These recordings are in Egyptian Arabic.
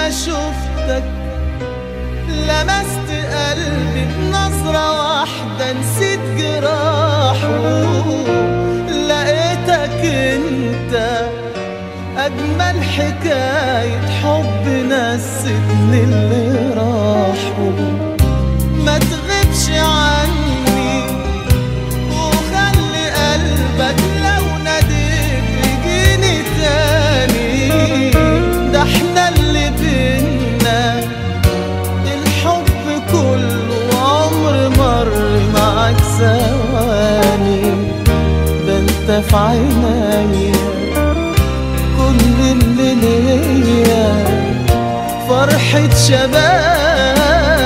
ما شفتك لمست قلبي بنظرة واحدة نسيت جراحه لقيتك انت أجمل حكاية حب نستني اللي راحوا ما تغيبش عني وخلي قلبك لو ناديت يجيني تاني ده احنا اللي بينا الحب كله عمر مر معاك ثواني ده انت في عينيا كل اللي ليا فرحة شباب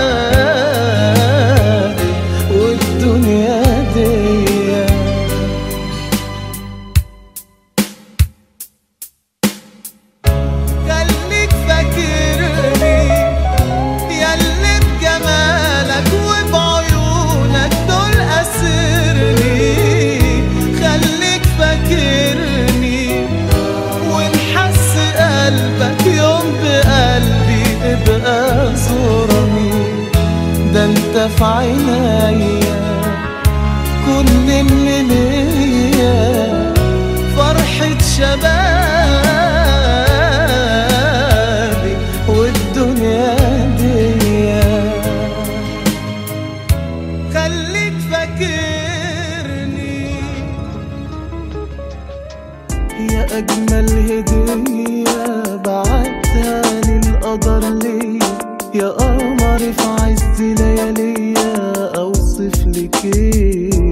والدنيا دي خليك فاكرني ياللي بجمالك وبعيونك دول أسرني خليك فاكرني ونحس قلبك يوم بقلبي ابقى زورني ده انت في عينيا كل اللي ليا فرحة شبابي والدنيا دي خليك فاكرني يا أجمل هدية بعتها للقدر ليا يا قمر في عز لياليا أوصف لك إيه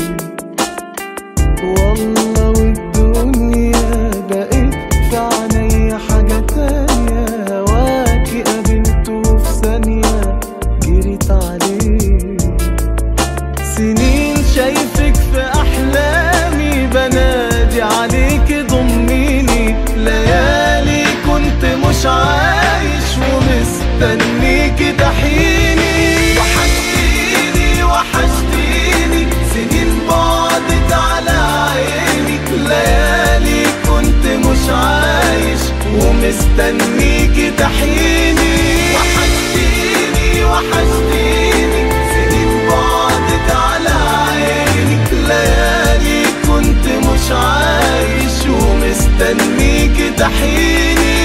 والله والدنيا بقيت في عينيا حاجة تانية هواكي قابلته في ثانية جريت عليه سنين شايفك في أحلامي بنادي عليك ضميني ليالي كنت مش عايش ومستنيك تحيني وحشتيني وحشتيني سنين بعدت على عيني ليالي كنت مش عايش ومستنيك تحيني وحشتيني وحشتيني سنين بعدت على عيني ليالي كنت مش عايش ومستنيك تحيني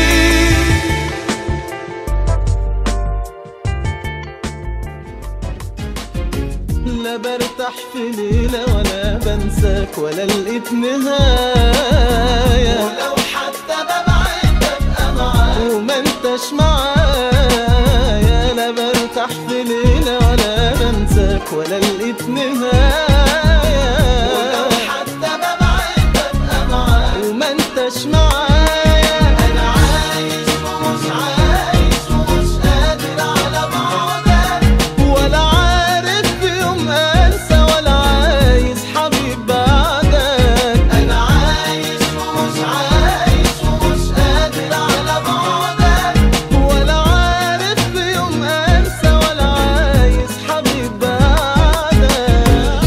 لا برتاح في ليلة ولا بنساك ولا لقيت نهاية ولو حتى ببعد ببقى معاك وما انتش معايا لا برتاح في ليلة ولا بنساك ولا لقيت نهاية ولو حتى ببعد ببقى معاك وما انتش معايا انا عايش ومش عايش ومش قادر على بعدك ولا عارف في يوم انسى ولا عايز حبيب بعدك انا عايش ومش عايش ومش قادر على بعدك ولا عارف في يوم انسى ولا عايز حبيب بعدك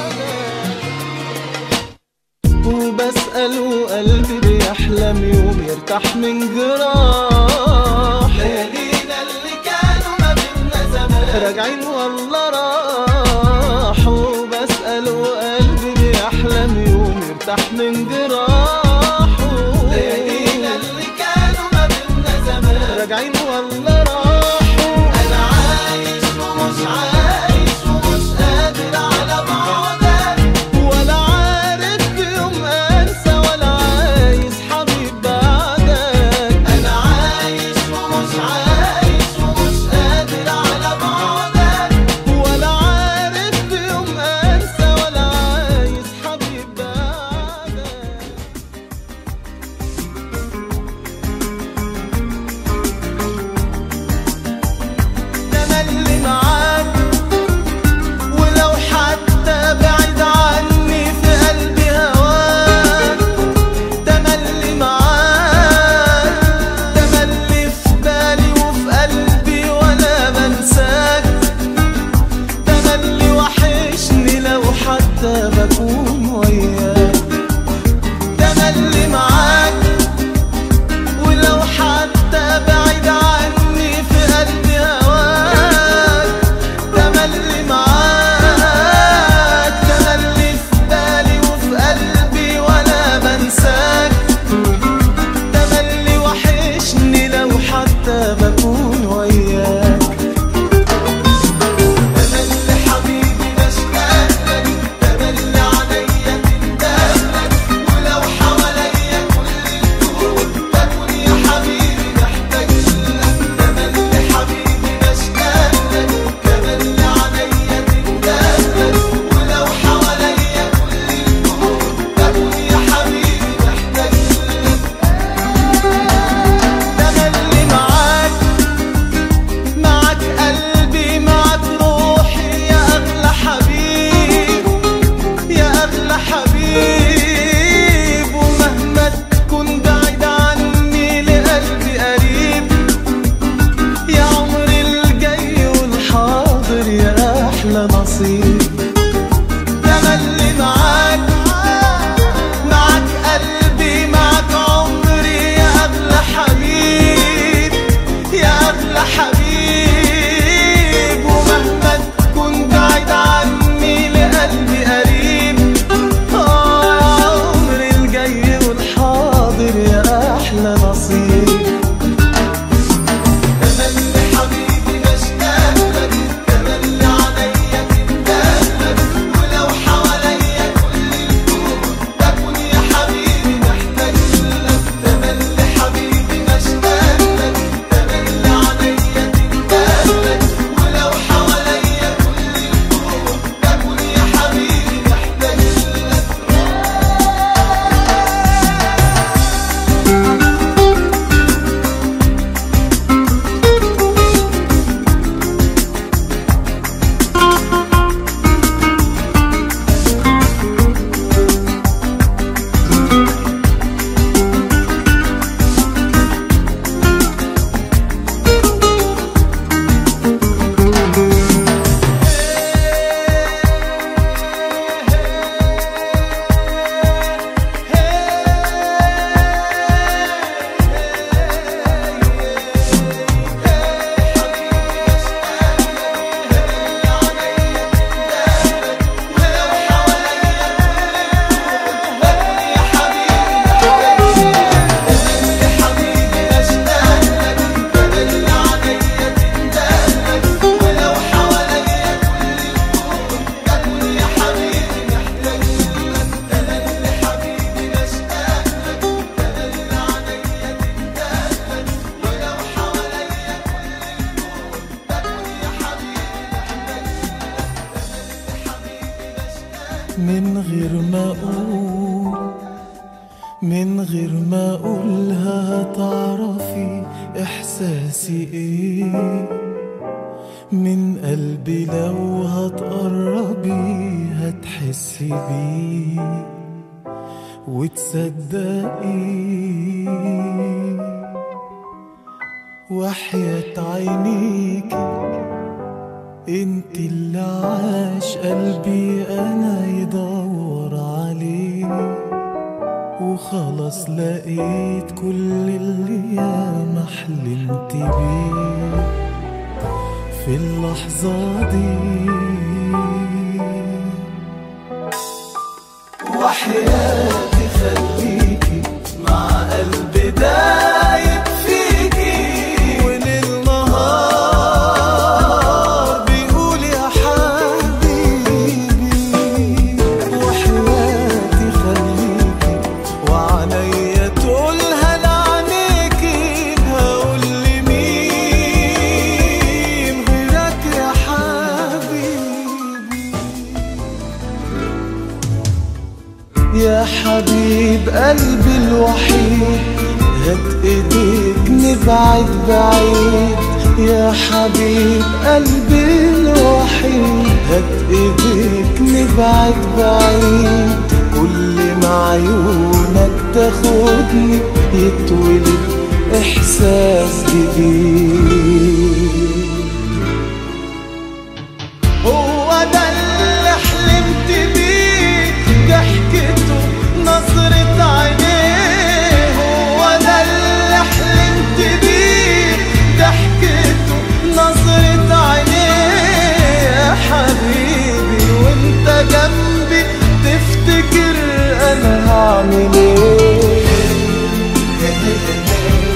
وبسأل وقلبي بيحلم يوم يرتاح من جراح ليالينا اللي كانوا ما بينا زمان راجعين والله راحوا بسأل وقلبي بيحلم يوم يرتاح من جراحه ليالينا اللي كانوا ما بينا زمان راجعين والله راحوا انا عايش ومش عايش ومش قادر على بعدك ولا عارف في يوم انسى ولا عايز حبيب بعدك انا عايش ومش عايش ومش قادر على بعدك ولا عارف في يوم انسى ولا عايز حبيب بعدك غير ما اقول من غير ما اقولها هتعرفي احساسي ايه من قلبي لو هتقربي هتحسي بيه وتصدقي وحياة عينيكي انت اللي عاش قلبي انا يدور عليه وخلاص لقيت كل اللي ياما حلمت بيه في اللحظة دي وحياتي خليكي مع قلبي دايب فيكي وليل نهار بيقول يا حبيبي وحياتي خليكي وعليا تقولها لعينيكي هقول لمين غيرك يا حبيبي يا حبيب قلبي الوحيد هات ايديك نبعد بعيد يا حبيب قلبي الوحيد هات ايديك نبعد بعيد كل ما عيونك تاخدني يتولد احساس جديد هو ده اللي حلمت بيه ضحكته نظرة عينيه هو ده اللي حلمت بيه ضحكته نظرة عينيه يا حبيبي وانت جنبي تفتكر انا هعمل ايه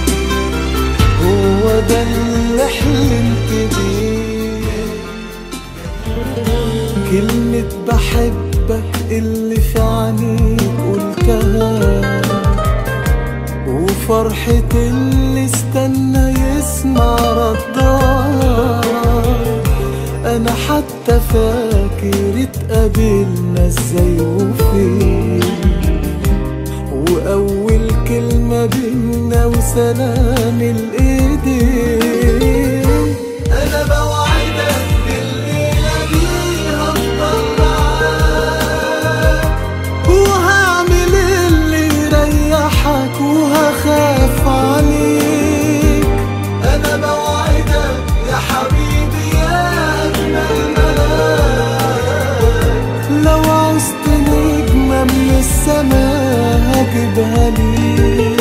هو ده اللي حلمت بيه كلمة بحبك اللي في عينيك قلتها وفرحة اللي استنى يسمع ردها أنا حتى فاكر اتقابلنا ازاي وفين وأول كلمة بينا وسلام الإيدين أنا بوعدك بالليلة دي هفضل معاك وهعمل اللي يريحك وهخاف عليك أنا بوعدك يا حبيبي يا أجمل ملاك لو عوزت نجمة من السماء هجيبها ليك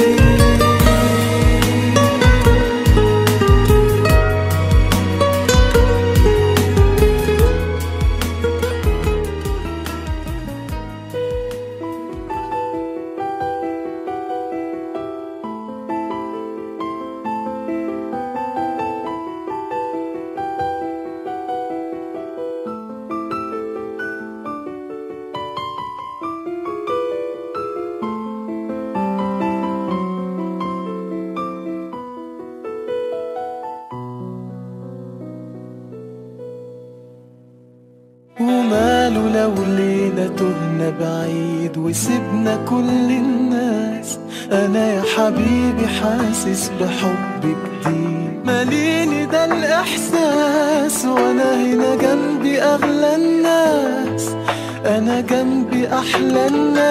وماله لو ليلة تهنا بعيد وسبنا كل الناس أنا يا حبيبي حاسس بحب جديد ماليني ده الإحساس وأنا هنا جنبي أغلى الناس أنا جنبي أحلى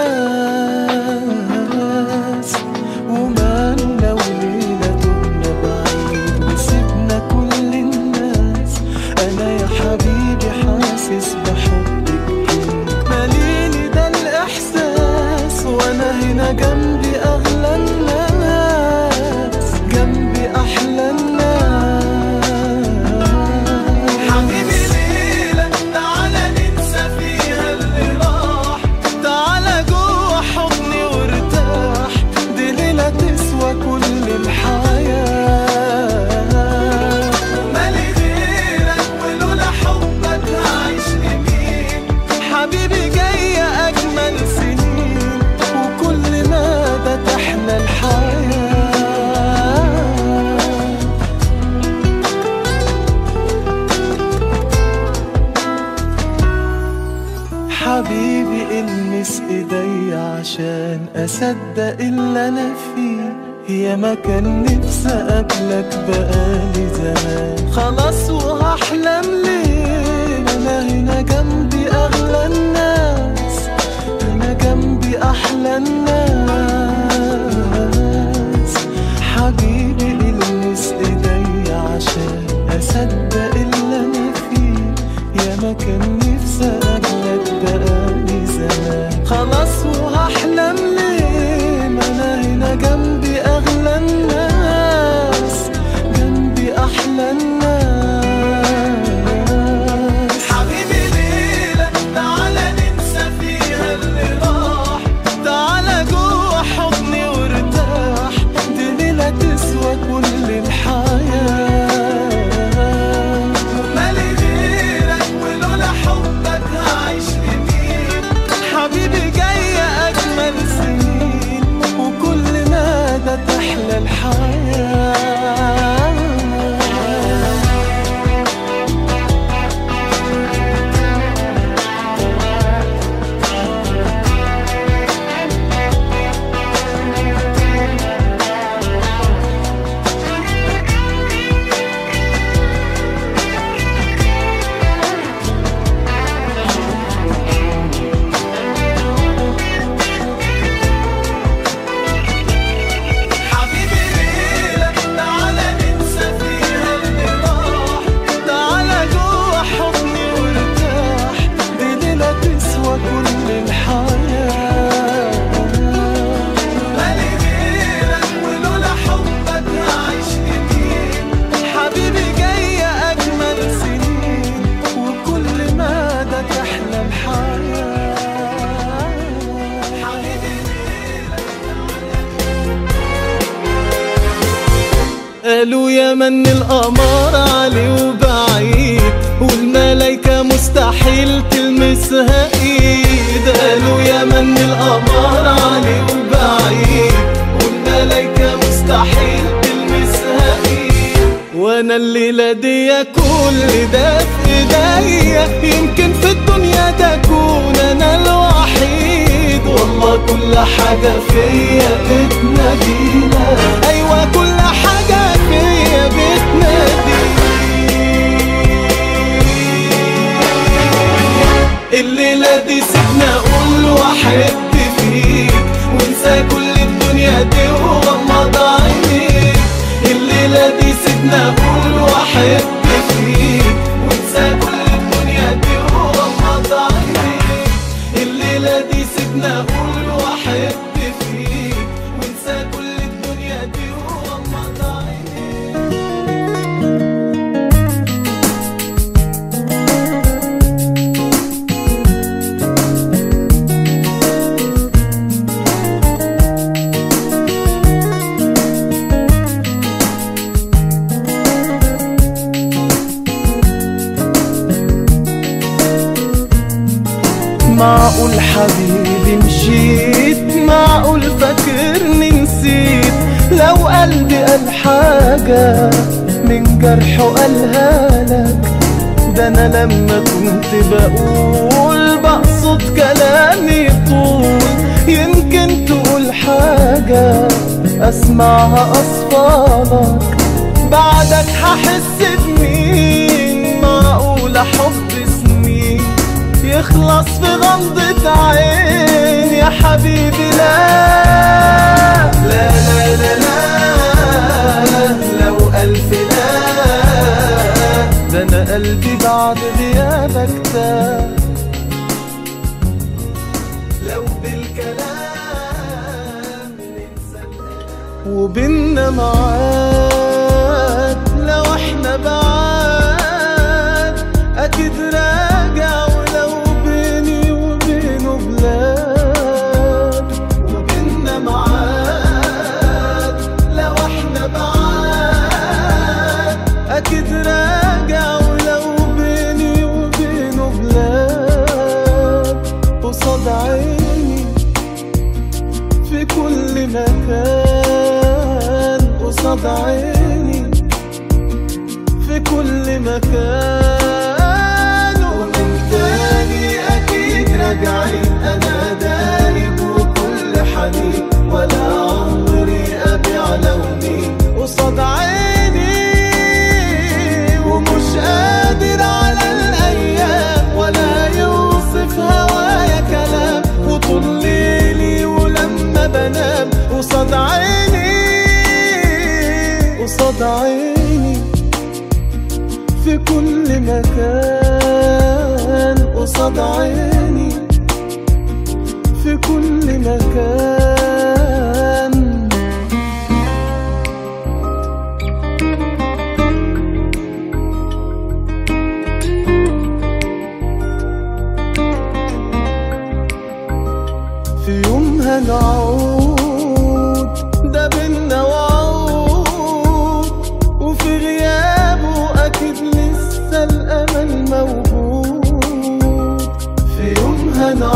الناس وماله لو ليلة تهنا بعيد وسبنا كل الناس أنا يا حبيبي حاسس بحبك ماليني ده الإحساس وأنا هنا جنبي أغلى الناس جنبي أحلى الناس حبيبي ليلة تعالى ننسى فيها اللي راح تعالى جوه حضني وارتاح دي ليلة تسوى كل الحياة مالي غيرك ولولا حبك هعيش لمين حبيبي جاية أجمل سنين وكل مدى تحلى الحياة حبيبي اللي اصدق اللي انا فيه يا ما كان نفسي اقابلك بقالي زمان خلاص وهحلم ليه انا هنا جنبي اغلى الناس انا جنبي احلى الناس حبيبي المس ايديا عشان اصدق اللي انا فيه يا ما كان نفسي اقابلك بقالي زمان خلاص وهحلم ليه ما انا هنا جنبي اغلى الناس جنبي احلى الناس حبيبي ليلة تعالى ننسى فيها اللي راح تعالى جوه حضني وارتاح دي ليلة تسوى كل الحياة مالي غيرك ولولا حبك هعيش لمين حبيبي جاية أجمل سنين وكل مدى تحلى الحياة حبيبي ليلة تعالى ننسى فيها اللي راح تعالى جوه حضني وارتاح دي ليلة تسوى كل الحياة مالي غيرك ولولا حبك هعيش لمين حبيبي جاية أجمل سنين وكل مدى تحلى الحياة حبيبي قالوا يا من القمر علي وبعيد والملايكة مستحيل تلمسها ايد قالوا يا من القمر علي وبعيد والملايكة مستحيل تلمسها ايد وانا الليلة دي كل ده في ايديا يمكن في الدنيا تكون انا الوحيد والله كل حاجة فيا بتنادينا ايوه كل حاجة فيا بتنادي الليلة دي سيبنا اقول واحب فيك وانسى كل الدنيا دي وغمض عينيك الليلة دي سيبنا اقول واحب فيك وانسى كل الدنيا دي وغمض عينيك الليلة دي سيبنا اقول واحب فيك وانسى كل الدنيا دي وغمض عينيك معقول حبيبي مشيت معقول فاكرني نسيت لو قلبي قال حاجة من جرحه قالها لك ده انا لما كنت بقول بقصد كلامي طول يمكن تقول حاجة اسمعها اصفالك بعدك هحس بمين معقول حب سنين يخلص في غمضة عين يا حبيبي لا لا لا لا لا لو ألف لا ده أنا قلبي بعد غيابك تاه لو بالكلام ننسى الألم وبيننا معاد لو احنا بعاد اكيد راجع ولو بيني وبينه بلاد وبيننا معاد لو احنا بعاد اكيد راجع ولو بيني وبينه بلاد قصاد عيني في كل مكان قصاد عيني في كل مكان ومن تاني أكيد راجعين أنا دايب وكل حنين قصاد عيني في كل مكان قصاد عيني في كل مكان في يوم هنعود ده بينا وعود وفي غيابه أكيد لسه الأمل موجود في يوم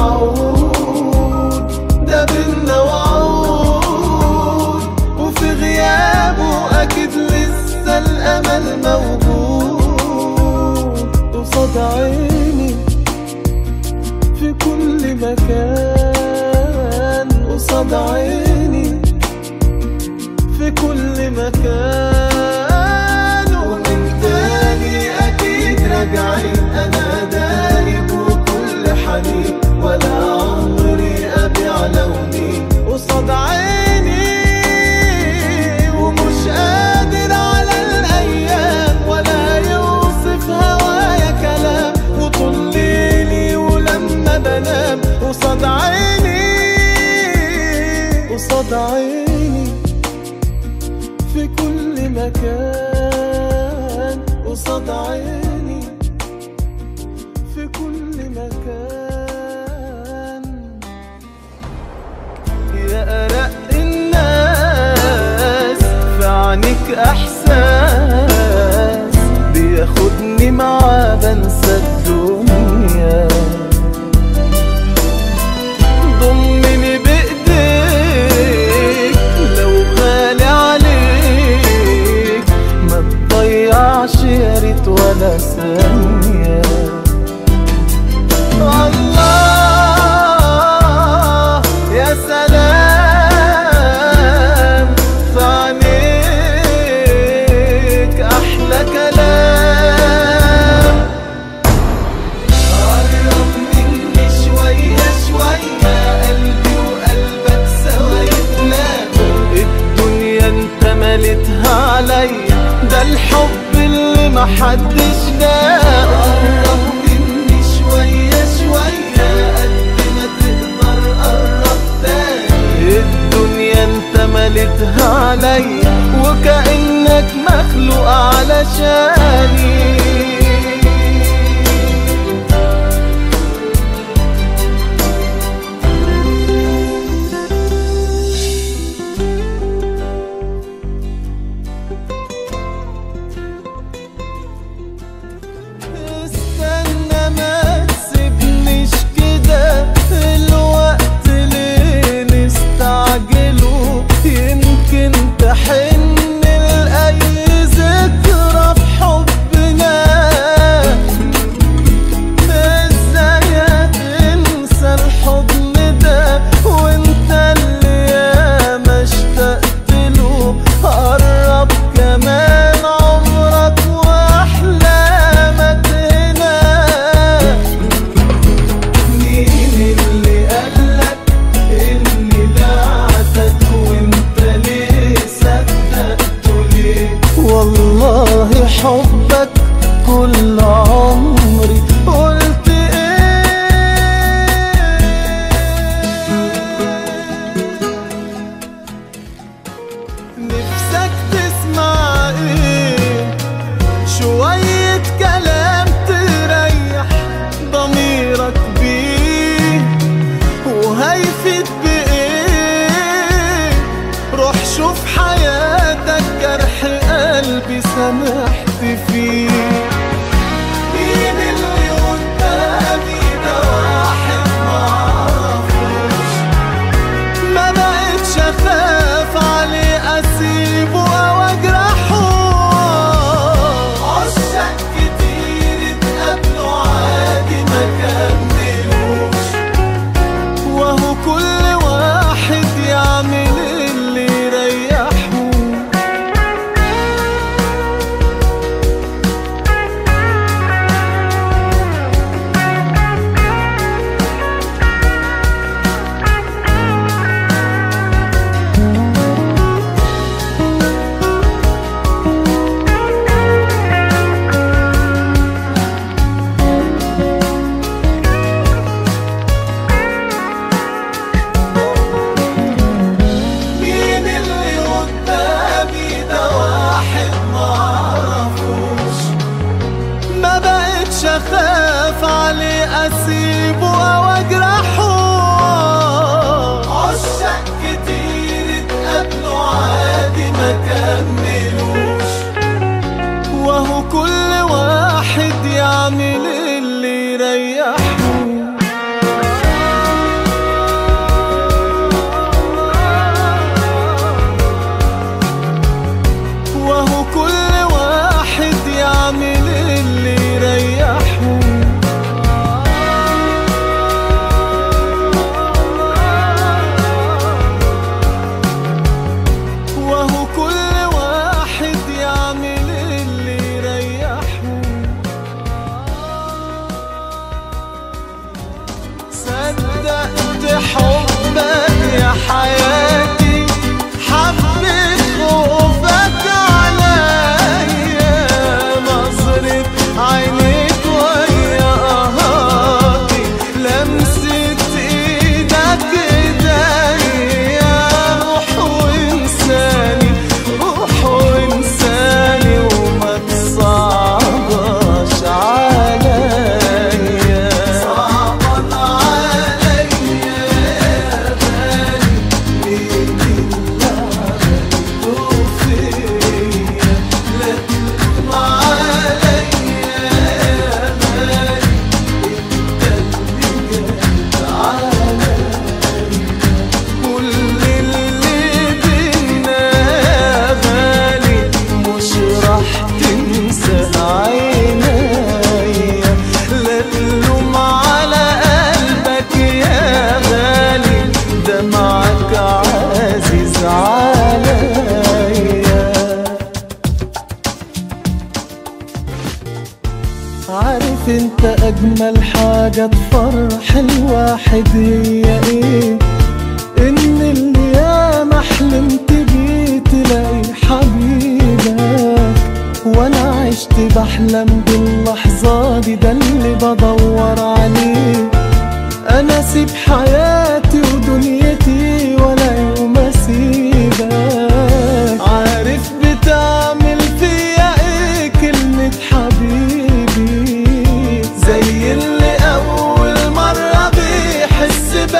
هنعود ده بينا وعود وفي غيابه أكيد لسه الأمل موجود قصاد عيني في كل مكان قصاد عيني في كل مكان ومن تاني أكيد راجعين أنا دايب وكل حنين ولا عمري أبيع لوني قصاد عيني ومش قادر على الأيام ولا يوصف هوايا كلام وطول ليلي ولما بنام قصاد عيني قصاد عيني في كل مكان قصاد عيني في كل مكان يا أرق الناس في عينيك إحساس بياخدني معاه بنسى الدنيا ضمني بإيديك لو غالي عليك ما تضيعش يا ريت ولا ثانية الله يا سلام في عينيك أحلى كلام قرب مني شوية شوية قلبي وقلبك سوا يتلاقوا الدنيا انت ملتها عليا ده الحب اللي محدش لاقى قرب مني شوية شوية قد ما تقدر قرب تاني الدنيا انت ملتها عليا وكأنك مخلوق علشاني استنى ما تسيبنيش كده الوقت ليه نستعجله يمكن تحن لأي ذكرى في حبنا ازاي انسى الحضن ده وانت اللي ياما اشتقت له قرب كمان عمرك واحلامك هنا مين اللي قالك اني بعتك وانت ليه صدقته ليه والله حبك كل عمري قلت ايه نفسك تسمع ايه شوية كلام تريح ضميرك بيه وهيفيد بإيه روح شوف حياتك جرح قلبي سامحت فيه مين اللي قدامي ده واحد معرفوش ما بقتش اخاف عليه اسيبه او اجرحه عشاق كتير اتقابلوا عادي ما كملوش وهو كل واحد يعمل اللي يريحه حاجة تفرح الواحد هي ايه ان اللي ياما حلمت بيه تلاقي حبيبك وانا عشت بحلم باللحظة دي ده اللي بدور عليه انا اسيب حياتي ودنيتي ولا يوم اسيبك عارف بتعمل فيا ايه كلمة حبيبي زي اللي اول مرة بيحس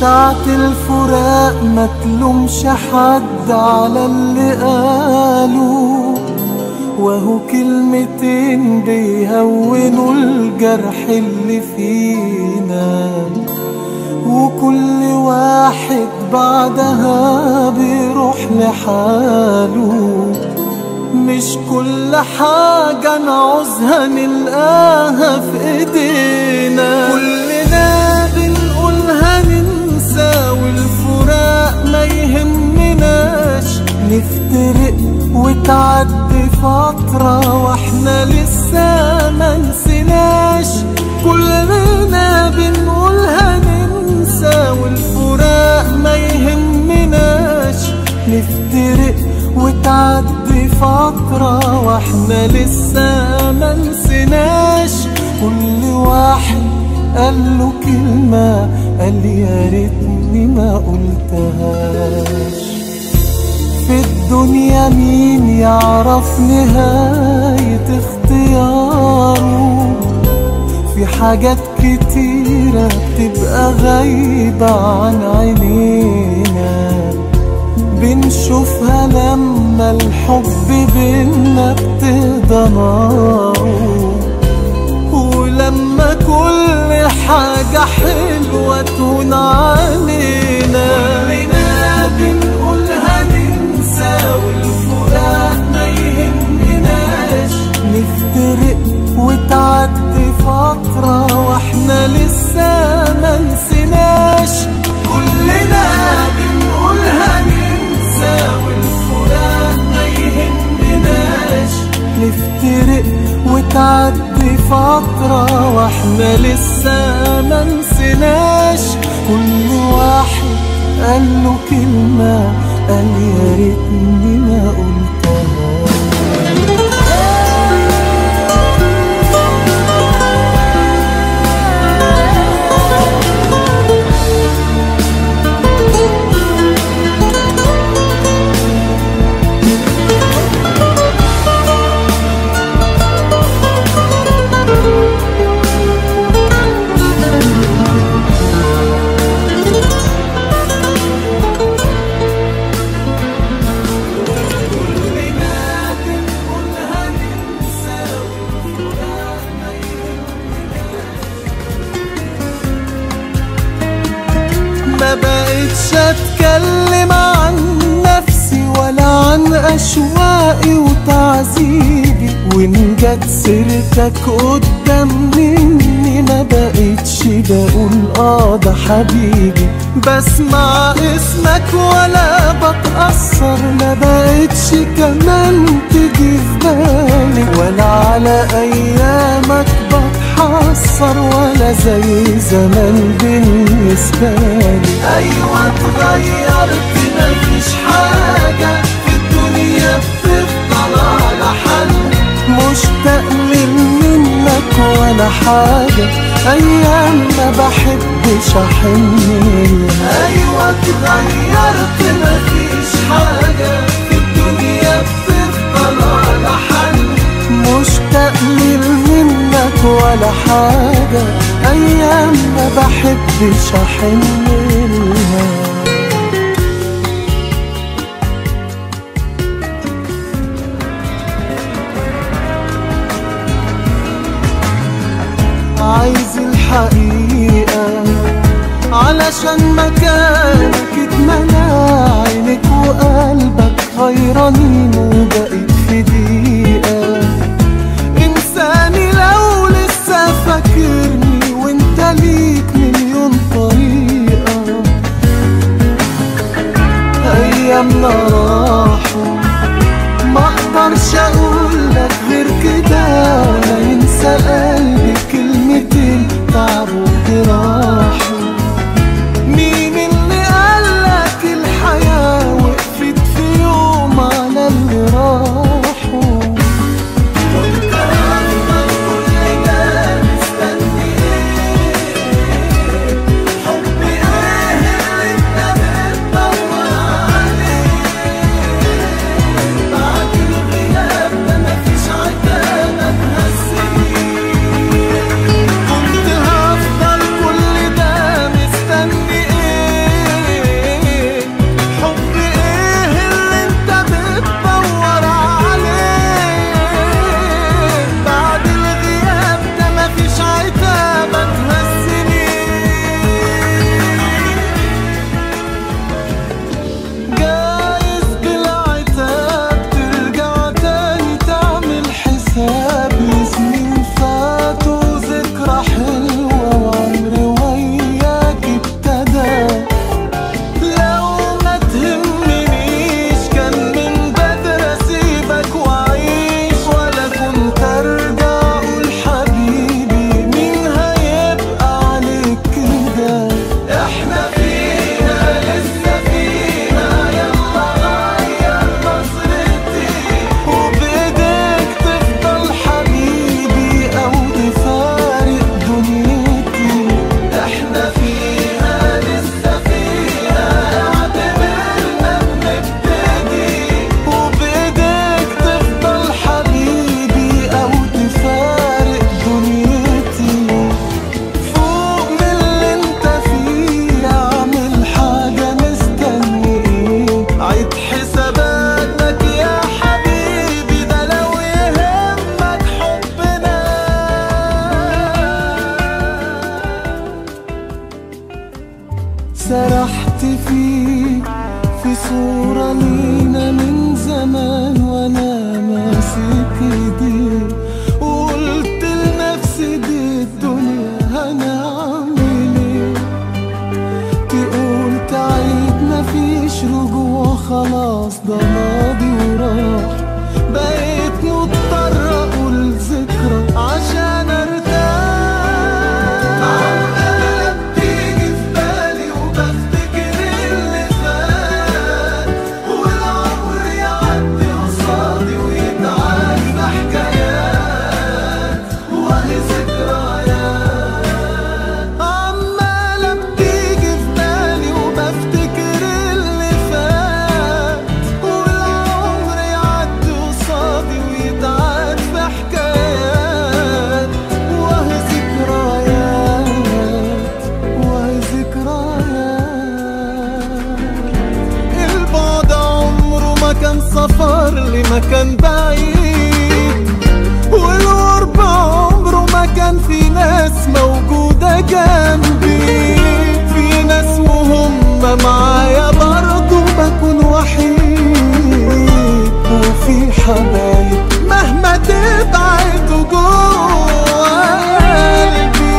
ساعة الفراق ما تلومش حد على اللي قالوا وهو كلمتين بيهونوا الجرح اللي فينا وكل واحد بعدها بيروح لحاله مش كل حاجة نعوزها نلقاها في ايدينا كلنا بنقولها ننسى والفراق ما يهمناش نفترق وتعدي فترة واحنا لسه ما نسيناش كلنا بنقولها ننسى والفراق ما يهمناش نفترق وتعدي فترة واحنا لسه ما نسيناش كل واحد قال له كلمة قال يا ريتني ما قلتهاش في الدنيا مين يعرف نهاية اختياره في حاجات كتيرة بتبقى غايبة عن عينينا بنشوفها لما الحب بينا ابتدى ناره ولما كل حاجة حلوة تهون علينا كلنا بنقولها ننسى والفراق ما يهمناش نفترق وتعدي فترة واحنا لسه ما نسيناش كلنا بنقولها ننسى والفراق ما يهمناش نفترق وتعدي فترة واحنا لسه ما نسيناش كل واحد قال له كلمة قال يا ريتني ما قلتها ما بقتش اتكلم عن نفسي ولا عن اشواقي وتعذيبي وان جت سيرتك قدام مني ما بقتش بقول اه ده حبيبي بسمع اسمك ولا بتأثر ما بقتش كمان تيجي في بالي ولا على ايامك بتحسر ولا زي زمان بالنسبة لي أيوة اتغيرت مفيش حاجة في الدنيا بتفضل على حل مشتاق من منك ولا حاجة أيام ما بحبش أحن لها أيوة اتغيرت مفيش حاجة في الدنيا بتفضل على حل مشتاق منك ولا حاجة أيام ما بحبش أحن لها عايز الحقيقة علشان مكانك اتمنى عينك وقلبك غيرانين وبقيت في دقيقة انساني لو لسه فاكرني وانت ليك مليون طريقة ايامنا راحوا ما اقدرش اقول لك غير كده ولا ينسى قلبي كلمتين تعبوا جراحه مين اللي قالك الحياة وقفت في يوم على اللي راح صورة لينا من زمان وانا ماسك ايدي وقلت لنفسي دي الدنيا هنعمل ايه تقول تعيد مفيش رجوع خلاص ده ماضي وراح بقيت مضطر اقول ذكرى عشان ارتاح عمالة بتيجي في بالي وبفتكر اللي فات والعمر يعدي قصادي ويتعاد في حكايات وهي ذكريات عمالة بتيجي في بالي وبفتكر اللي فات والعمر يعدي قصادي ويتعاد في حكايات وهي ذكريات وهي ذكريات البعد عمره ما كان سفر لمكان بعيد والقرب عمره ما كان في ناس موجودة جنبي في ناس وهم معايا برضه بكون وحيد وفي حبايب مهما تبعدوا جوا قلبي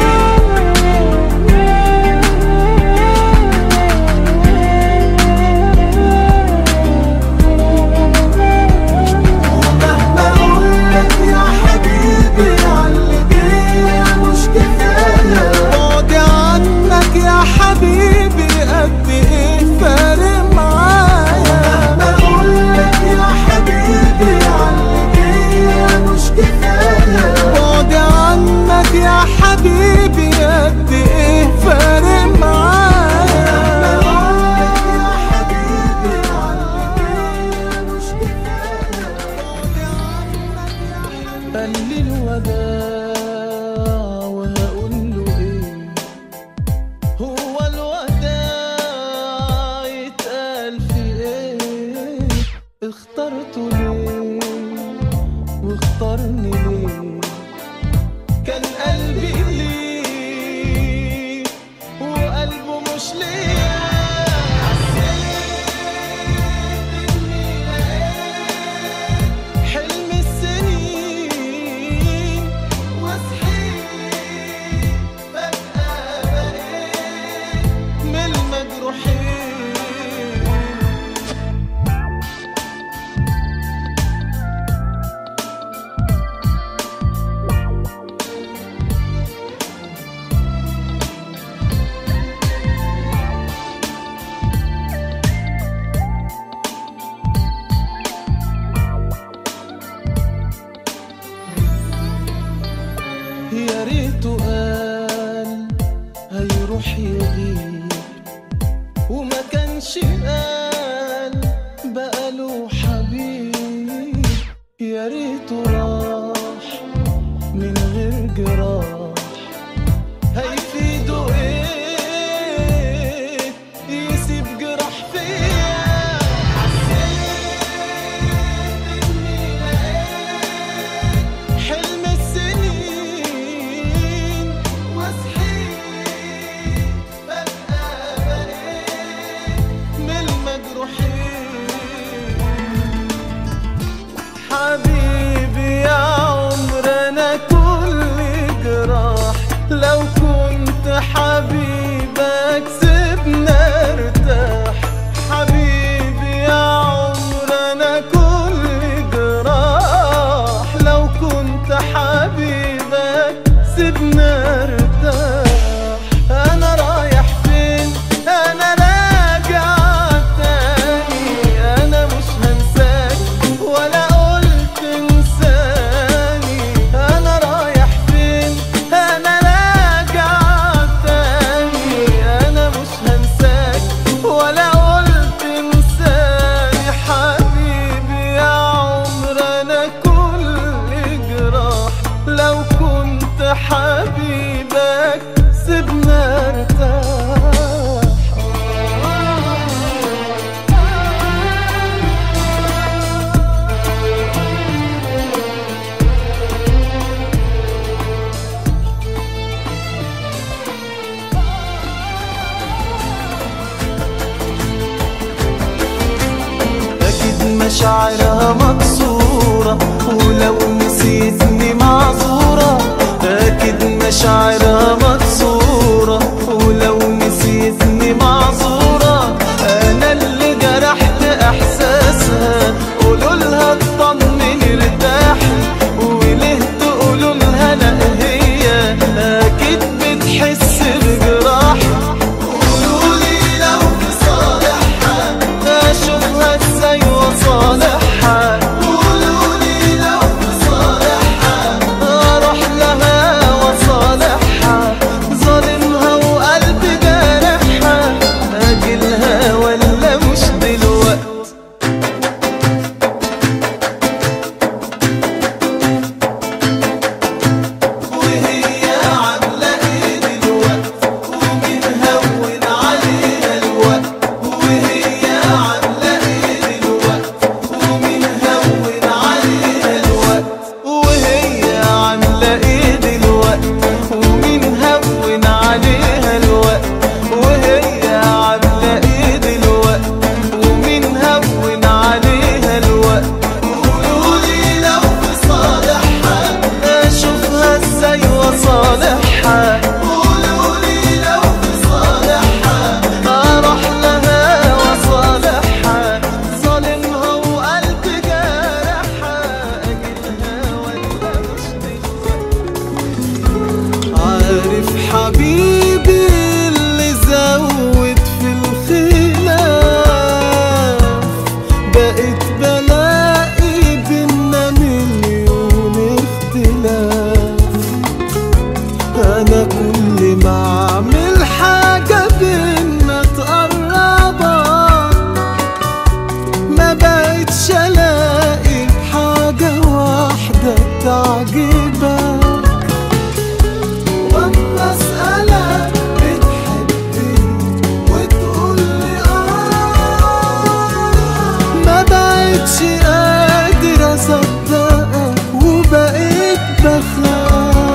ومهما اقولك يا حبيبي عاللي بيا مش كفايه بعدي عنك يا حبيبي قد ايه فارق معايا ومهما اقولك يا حبيبي عاللي بيا مش كفايه بعدي عنك يا حبيبي قد ايه فارق معايا ومهما اقولك يا حبيبي عاللي بيا مش كفايه بعدي عنك يا حبيبي قال لي الوداع وهقول له ايه هو الوداع يتقال في ايه اخترته ليه واختارني ليه كان قلبي ليه وقلبه مش ليه حسيت اني لقيت حلم السنين وصحيت فجأة بقيت من المجروحين يا ريته قال هيروح يغيب وما كانش قال بقاله حبيب يا ريته راح من غير جراح هيفيده ايه يسيب جراح فيا حسيت اني لقيت حلم السنين وصحيت فجأة بقيت من المجروحين حبيبي يا عمر انا كل جراح لو كنت حبيبك سيبنا ارتاح حبيبي يا عمر انا كل جراح لو كنت حبيبك سيبنا ارتاح انا رايح فين انا راجع تاني انا مش هنساك ولا قلت انساني انا رايح فين انا راجع تاني انا مش هنساك ولا قلت انساني حبيبي يا عمر انا كل جراح لو كنت حبيبك سيبنا ارتاح تعجبك واما اسألك بتحبني وتقولي اه ما بقتش قادر اصدقك وبقيت بخاف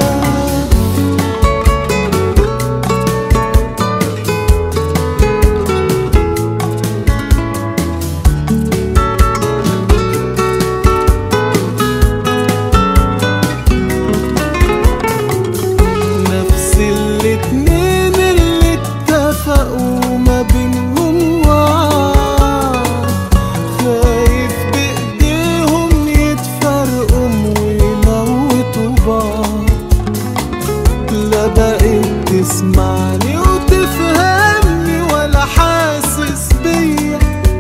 نفس الاتنين اللي اتفقوا ما بينهم وعد خايف بايديهم يتفرقوا ويموتوا بعض لا بقيت تسمعني وتفهمني ولا حاسس بيا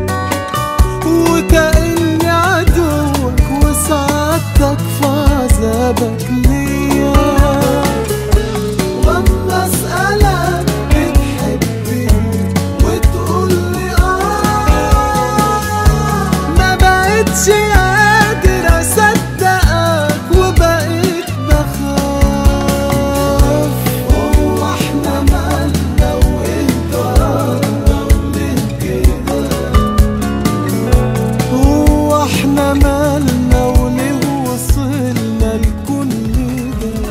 وكأني عدوك وسعادتك في عذابك ليا واما اسألك بتحبني وتقولي اه ما بقتش قادر اصدقك وبقيت بخاف هو احنا مالنا وايه جرالنا وليه كده هو احنا مالنا وليه وصلنا لكل ده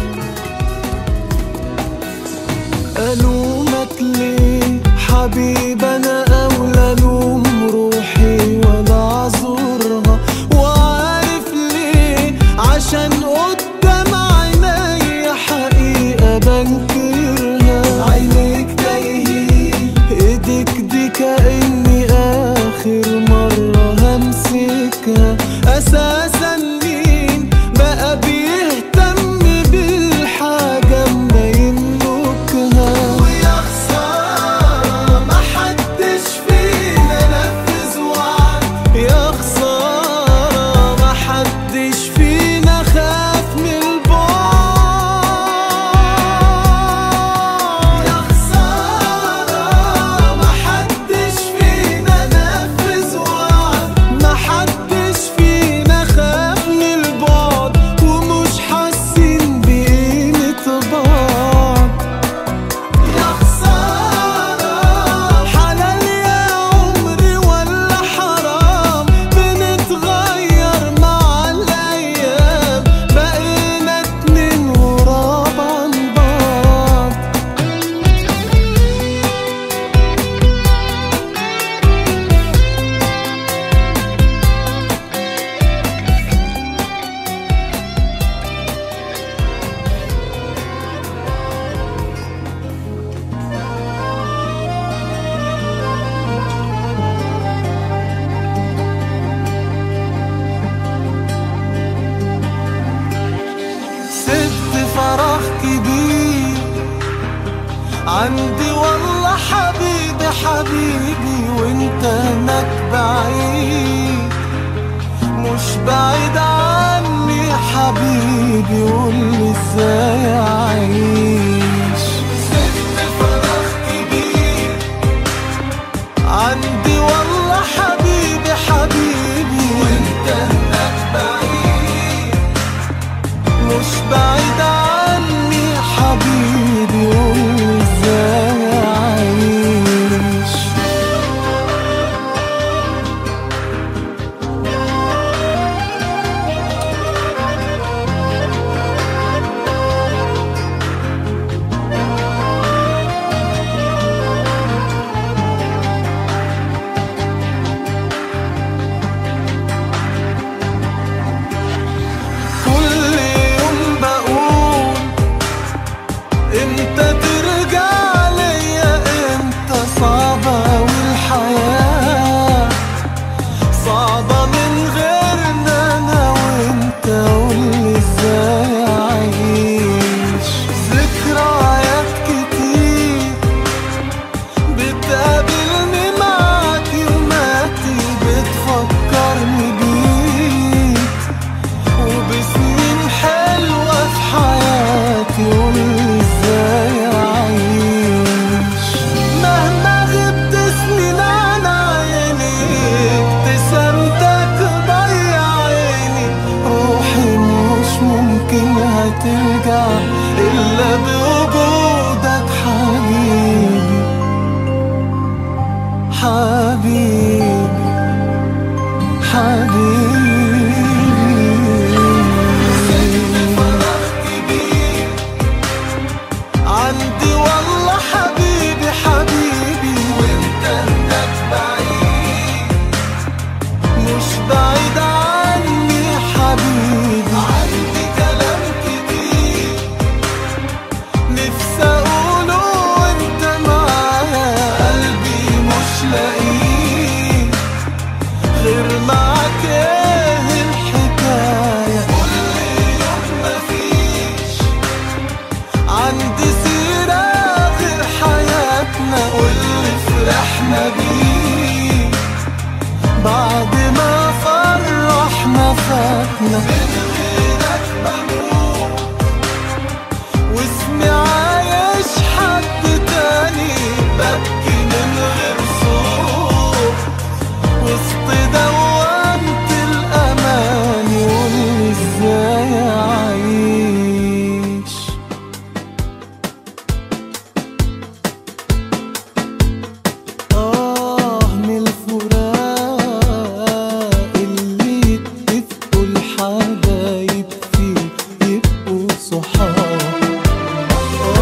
ألومك ليه حبيب أنا أولى ألوم روحي ولا أعذرها وعارف ليه عشان قدام عيني حقيقة بنكرها عينيك تايهين ايديك دي كأني آخر مرة همسكها أساسا مين بقى بيهتم بالحاجة ما يملكها ويا خسارة محدش فينا نفذ وعد يا خسارة محدش فينا خاف من البعد يا خسارة محدش فينا نفذ وعد محدش فينا خاف من البعد ومش حاسين بقيمة بعض يا خسارة حلال يا عمري ولا حرام بنتغير مع الأيام بقينا اتنين غراب عن بعض سبت فراغ كبير عندي والله حبيبي حبيبي وانت هناك بعيد مش بعيد عني حبيبي قولي ازاي اعيش سبت فراغ كبير عندي والله حبيبي حبيبي وانت هناك بعيد مش بعيد عني حبيبي قولي ازاي اعيش هترجع إلا بوجودك حبيبي حبيبي حبيبي عندي والله حبيبي حبيبي وانت انك بعيد مش بعيد عني حبيبي عندي كلام كتير نفسي اقوله وانت معايا قلبي مش لاقيه غير معاك ايه الحكاية كل يوم مفيش عندي سيرة غير حياتنا واللي فرحنا بيه بعد ما فرحنا فاتنا من غيرك بموت واسمي عايش حد تاني ببكي من غير صوت وسط دوامة الأمان قولي ازاي أعيش آه من الفراق اللي يتفقوا الحبايب فيه يبقوا صحاب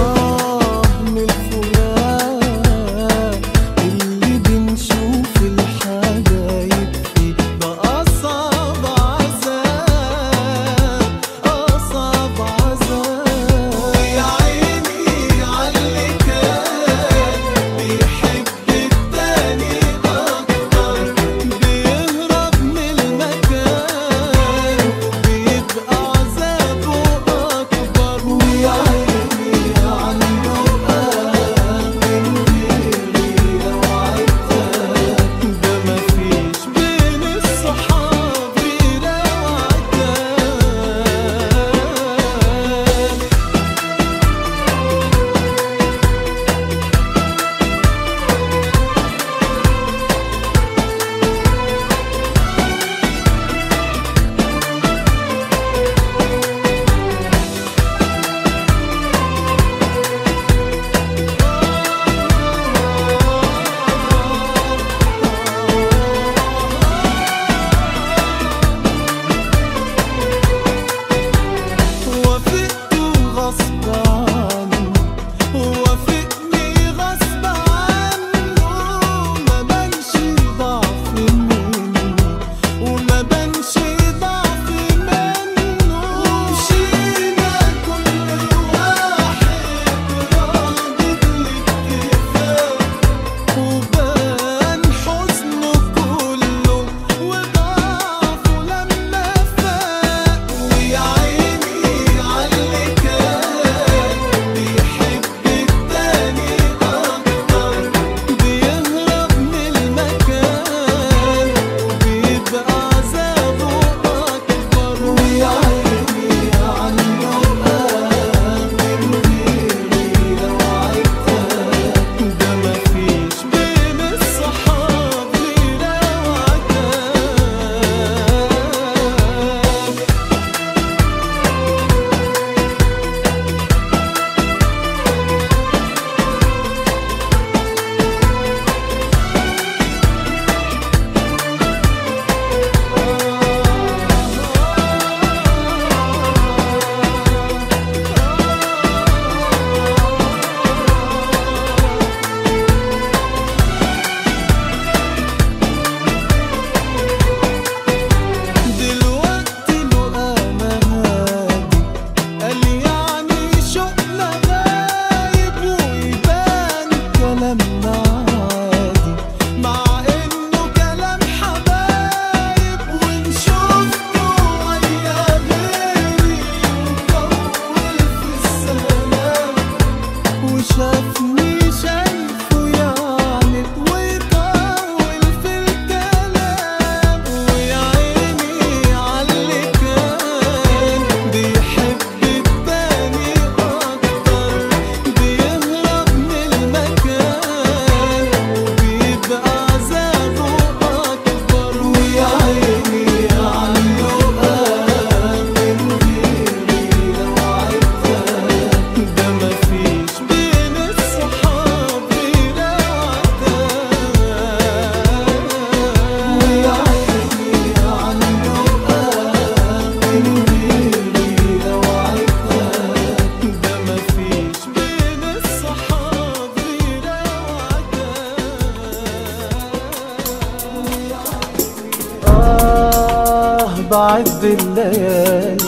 الليالي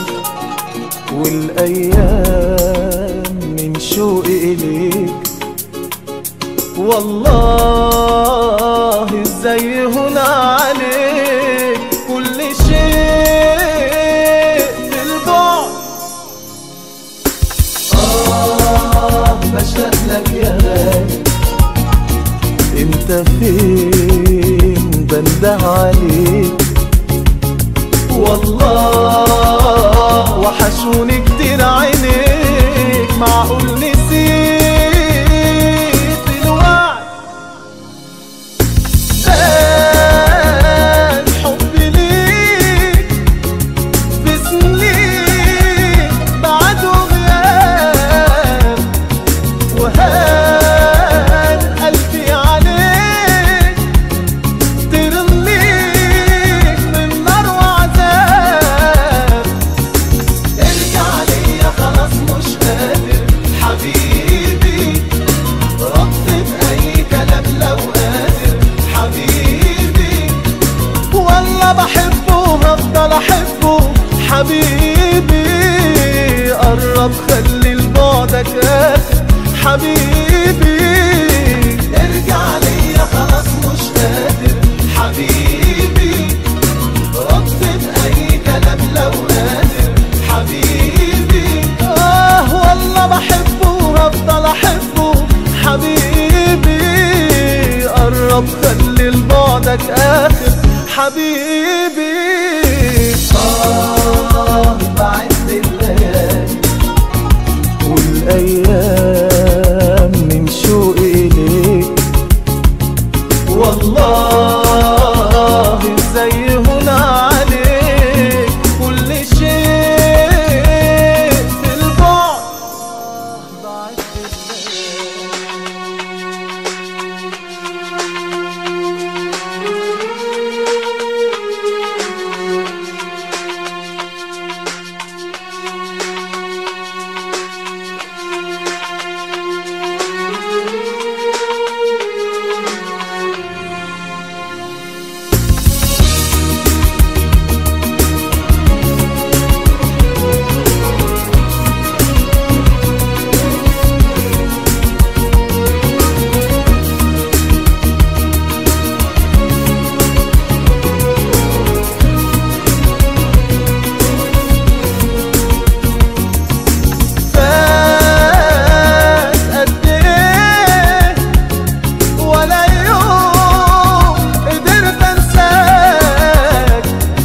والأيام من شوقي إليك والله ازاي هنا عليك كل شيء في البعد آه بشتاق لك يا غالي انت فين بنده عليك والله وحشوني كتير عينيك معقول نسيت الوعد كان حبي ليك في سنين بعد وغياب وهان قلبي عليك ترميك من نار وعذاب ارجع ليا خلاص مش قادر حبيبي رد بأي كلام لو قادر حبيبي والله بحبه وهفضل احبه حبيبي قرب خلي لبعدك اخر حبيبي ارجع ليا خلاص مش قادر حبيبي رد بأي كلام لو قادر حبيبي آه والله بحبه وهفضل أحبه حبيبي قرب خلي لبعدك آخر حبيبي آه بعد الليالي والأيام من شوقي إليك والله ازاي هنا عليك كل شيء في البعد بعد الليل فات قد ايه ولا يوم قدرت انساك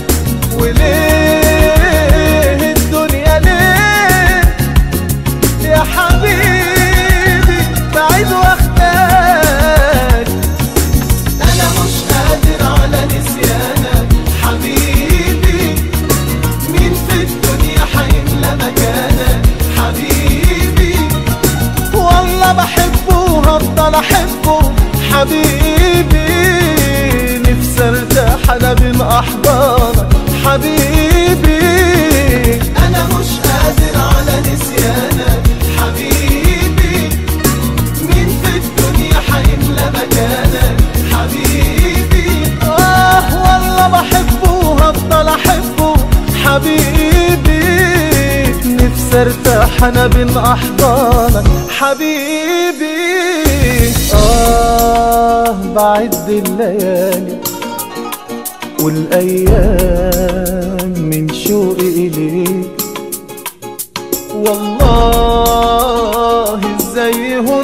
وليه الدنيا ليه يا حبيبي بعيد واخداك انا مش قادر على نسيانك حبيبي مين في الدنيا حيملى مكانك حبيبي والله بحبه وهفضل احبه حبيبي نفسي ارتاح انا بين احضانك حبيبي انا مش قادر على نسيانك حبيبي مين في الدنيا حيملى مكانك حبيبي اه والله بحبه وهفضل احبه حبيبي نفسي ارتاح انا بين احضانك حبيبي اه بعد الليالي والايام من شوقي اليك والله ازاي هنا